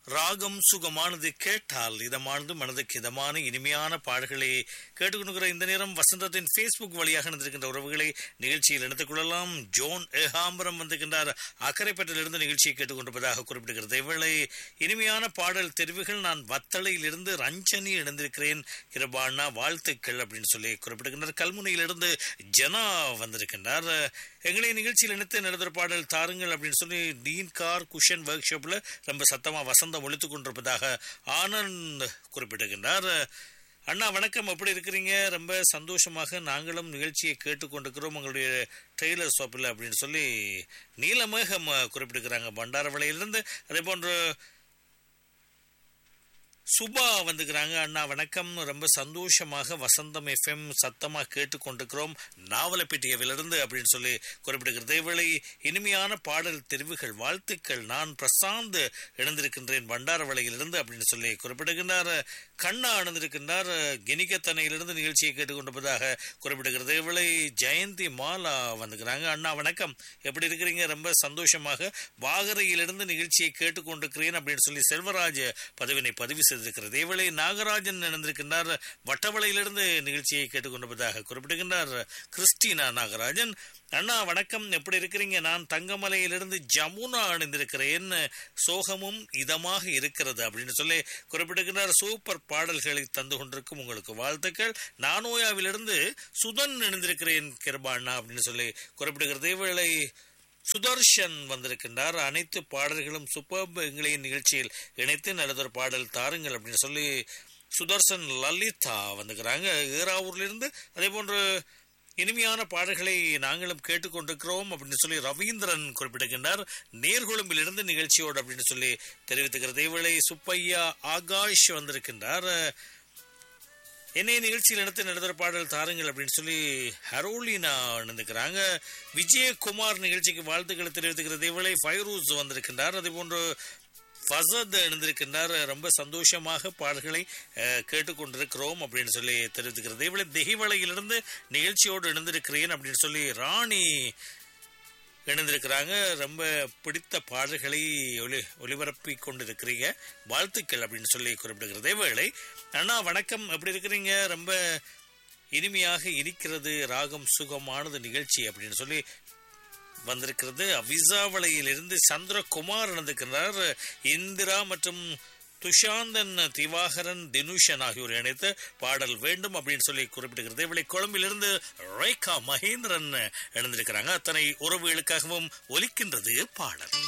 ராகம் சுகமானது கேட்டால் இதமானது மனதுக்கு இதமான இனிமையான பாடல்களை கேட்டுக்கொண்டிருக்கிற இந்த நேரம் வசந்தத்தின் ஃபேஸ்புக் வழியாக நடந்திருக்கின்ற உறவுகளை நிகழ்ச்சியில் இணைத்துக் கொள்ளலாம் ஜோன் ஏகாம்பரம் வந்திருக்கின்றார் அக்கரைப்பட்டிலிருந்து நிகழ்ச்சியை கேட்டுக்கொண்டிருப்பதாக குறிப்பிடுகிறது இவளை இனிமையான பாடல் தெரிவுகள் நான் வத்தளையிலிருந்து ரஞ்சனி இணைந்திருக்கிறேன் கிருபாண்ணா வாழ்த்துக்கள் அப்படின்னு சொல்லி குறிப்பிடுகின்றார் கல்முனையிலிருந்து ஜனா வந்திருக்கின்றார் எங்களை நிகழ்ச்சியில் இணைத்து நடத்துகிற பாடல் தாருங்கள் அப்படின்னு சொல்லி டீன் கார் குஷன் ஒர்க் ஷாப்ல ரொம்ப சத்தமா வசந்தம் ஒழித்துக் கொண்டிருப்பதாக ஆனந்த் குறிப்பிடுகின்றார் அண்ணா வணக்கம் எப்படி இருக்கிறீங்க ரொம்ப சந்தோஷமாக நாங்களும் நிகழ்ச்சியை கேட்டுக்கொண்டிருக்கிறோம் உங்களுடைய டெய்லர் ஷாப்பில் அப்படின்னு சொல்லி நீலமேகம் குறிப்பிட்டிருக்கிறாங்க பண்டாரவளையிலிருந்து அதே போன்று சுபா வந்துக்கிறாங்க அண்ணா வணக்கம் ரொம்ப சந்தோஷமாக வசந்தம் எஃப்எம் சத்தமா கேட்டுக்கொண்டிருக்கிறோம் நாவலப்பேட்டையவிலிருந்து அப்படின்னு சொல்லி குறிப்பிடுகிறது இவளை இனிமையான பாடல் தெரிவுகள் வாழ்த்துக்கள் நான் பிரசாந்த் இணைந்திருக்கின்றேன் பண்டாரவளையிலிருந்து அப்படின்னு சொல்லி குறிப்பிடுகின்றார் கண்ணா இணைந்திருக்கின்றார் கெனிகத்தனையிலிருந்து நிகழ்ச்சியை கேட்டுக்கொண்டிருப்பதாக குறிப்பிடுகிறது இவளை ஜெயந்தி மாலா வந்துக்கிறாங்க அண்ணா வணக்கம் எப்படி இருக்கிறீங்க ரொம்ப சந்தோஷமாக வாகரையிலிருந்து நிகழ்ச்சியை கேட்டுக்கொண்டிருக்கிறேன் அப்படின்னு சொல்லி செல்வராஜ் பதவினை பதிவு செய்திருக்கிறது இவளை நாகராஜன் இணைந்திருக்கின்றார் வட்டவளையிலிருந்து நிகழ்ச்சியை கேட்டுக்கொண்டிருப்பதாக குறிப்பிடுகின்றார் கிறிஸ்டினா நாகராஜன் அண்ணா வணக்கம் எப்படி இருக்கிறீங்க நான் தங்கமலையிலிருந்து ஜமுனா அணிந்திருக்கிறேன் சோகமும் இதமாக இருக்கிறது அப்படின்னு சொல்லி குறிப்பிடுகின்றார் சூப்பர் பாடல்களை தந்து கொண்டிருக்கும் உங்களுக்கு வாழ்த்துக்கள் நானோயாவிலிருந்து சுதன் இணைந்திருக்கிறேன் கிருபா அண்ணா அப்படின்னு சொல்லி குறிப்பிடுகிறது இவளை சுதர்ஷன் வந்திருக்கின்றார் அனைத்து பாடல்களும் சூப்பர் எங்களின் நிகழ்ச்சியில் இணைத்து நல்லதொரு பாடல் தாருங்கள் அப்படின்னு சொல்லி சுதர்சன் லலிதா வந்துக்கிறாங்க ஈராவூர்லேருந்து அதே போன்று இனிமையான பாடல்களை நாங்களும் கேட்டுக்கொண்டிருக்கிறோம் அப்படின்னு சொல்லி ரவீந்திரன் குறிப்பிடுகின்றார் நேர்கொழும்பிலிருந்து நிகழ்ச்சியோடு அப்படின்னு சொல்லி தெரிவித்துக்கிறது இவளை சுப்பையா ஆகாஷ் வந்திருக்கின்றார் என்னை நிகழ்ச்சியில் எடுத்து நடத்துகிற பாடல் தாருங்கள் அப்படின்னு சொல்லி ஹரோலினா இணைந்துக்கிறாங்க விஜயகுமார் நிகழ்ச்சிக்கு வாழ்த்துக்களை தெரிவித்துக்கிறது இவளை ஃபைரூஸ் வந்திருக்கின்றார் அதே போன்று ஃபசத் இணைந்திருக்கின்றார் ரொம்ப சந்தோஷமாக பாடல்களை கேட்டுக்கொண்டிருக்கிறோம் அப்படின்னு சொல்லி தெரிவித்துக்கிறது இவளை தெஹிவளையிலிருந்து நிகழ்ச்சியோடு இணைந்திருக்கிறேன் அப்படின்னு சொல்லி ராணி இணைந்திருக்கிறாங்க ரொம்ப பிடித்த பாடல்களை ஒளி ஒளிபரப்பி கொண்டிருக்கிறீங்க வாழ்த்துக்கள் அப்படின்னு சொல்லி குறிப்பிடுகிறது வேளை அண்ணா வணக்கம் எப்படி இருக்கிறீங்க ரொம்ப இனிமையாக இருக்கிறது ராகம் சுகமானது நிகழ்ச்சி அப்படின்னு சொல்லி வந்திருக்கிறது அவிசாவளையிலிருந்து சந்திரகுமார் இணைந்திருக்கிறார் இந்திரா மற்றும் துஷாந்தன் திவாகரன் தினுஷன் ஆகியோர் இணைத்து பாடல் வேண்டும் அப்படின்னு சொல்லி குறிப்பிடுகிறது இவளை கொழும்பிலிருந்து ரேகா மகேந்திரன் இணைந்திருக்கிறாங்க அத்தனை உறவுகளுக்காகவும் ஒலிக்கின்றது பாடல்